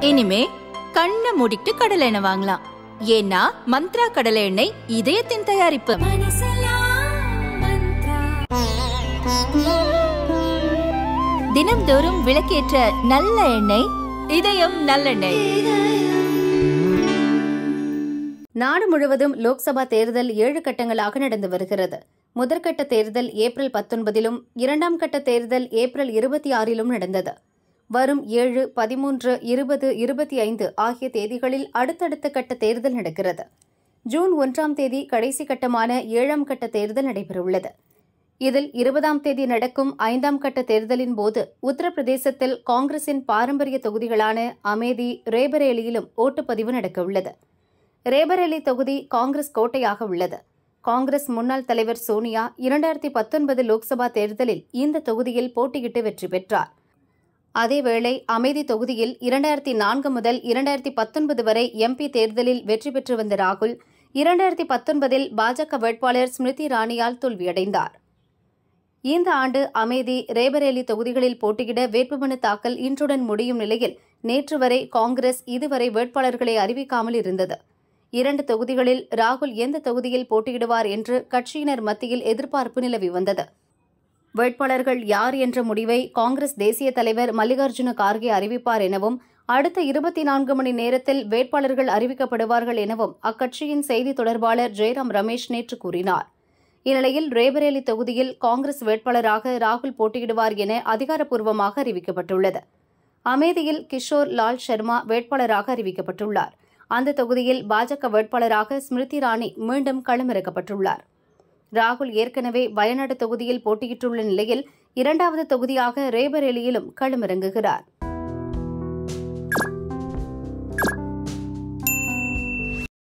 இனிமே கண்ணை மூடிட்டு கடலை எண்ணெய் வாங்கலாம் ஏன்னா மந்த்ரா கடலை எண்ணெய் இதயத்தின் தயாரிப்பு தினம்தோறும் விளக்கேற்ற நல்ல எண்ணெய் இதயம் நல்லெண்ணெய் நாடு முழுவதும் லோக்சபா தேர்தல் ஏழு கட்டங்களாக நடந்து வருகிறது முதற்கட்ட தேர்தல் ஏப்ரல் பத்தொன்பதிலும் இரண்டாம் கட்ட தேர்தல் ஏப்ரல் இருபத்தி ஆறிலும் நடந்தது வரும் ஏழு பதிமூன்று இருபது இருபத்தி ஐந்து ஆகிய தேதிகளில் அடுத்தடுத்த கட்ட தேர்தல் நடக்கிறது ஜூன் ஒன்றாம் தேதி கடைசி கட்டமான ஏழாம் கட்ட தேர்தல் நடைபெறவுள்ளது இதில் இருபதாம் தேதி நடக்கும் ஐந்தாம் கட்ட தேர்தலின் போது உத்தரப்பிரதேசத்தில் காங்கிரசின் பாரம்பரிய தொகுதிகளான அமேதி ரேபரேலியிலும் ஓட்டுப்பதிவு நடக்கவுள்ளது ரேபரேலி தொகுதி காங்கிரஸ் கோட்டையாக உள்ளது காங்கிரஸ் முன்னாள் தலைவர் சோனியா இரண்டாயிரத்தி பத்தொன்பது லோக்சபா தேர்தலில் இந்த தொகுதியில் போட்டியிட்டு வெற்றி பெற்றார் அதேவேளை அமேதி தொகுதியில் இரண்டாயிரத்தி நான்கு முதல் இரண்டாயிரத்தி பத்தொன்பது வரை எம்பி தேர்தலில் வெற்றி பெற்று வந்த ராகுல் இரண்டாயிரத்தி பத்தொன்பதில் பாஜக வேட்பாளர் ஸ்மிருதி இரானியால் தோல்வியடைந்தார் இந்த ஆண்டு அமேதி ரேபரேலி தொகுதிகளில் போட்டியிட வேட்புமனு தாக்கல் இன்றுடன் முடியும் நிலையில் நேற்று வரை காங்கிரஸ் இதுவரை வேட்பாளர்களை அறிவிக்காமல் இருந்தது இரண்டு தொகுதிகளில் ராகுல் எந்த தொகுதியில் போட்டியிடுவார் என்று கட்சியினர் மத்தியில் எதிர்பார்ப்பு நிலவி வந்தது வேட்பாளர்கள் யார் என்ற முடிவை காங்கிரஸ் தேசிய தலைவர் மல்லிகார்ஜுன கார்கே அறிவிப்பார் எனவும் அடுத்த இருபத்தி நான்கு மணி நேரத்தில் வேட்பாளர்கள் அறிவிக்கப்படுவார்கள் எனவும் அக்கட்சியின் செய்தி தொடர்பாளர் ஜெயராம் ரமேஷ் நேற்று கூறினார் இந்நிலையில் ரேபரேலி தொகுதியில் காங்கிரஸ் வேட்பாளராக ராகுல் போட்டியிடுவார் என அதிகாரப்பூர்வமாக அறிவிக்கப்பட்டுள்ளது அமேதியில் கிஷோர் லால் சர்மா வேட்பாளராக அறிவிக்கப்பட்டுள்ளார் அந்த தொகுதியில் பாஜக வேட்பாளராக ஸ்மிருதி இரானி மீண்டும் களமிறக்கப்பட்டுள்ளார் ராகுல் ஏற்கனவே வயநாடு தொகுதியில் போட்டியிட்டுள்ள நிலையில் இரண்டாவது தொகுதியாக ரேபரேலியிலும் களமிறங்குகிறார்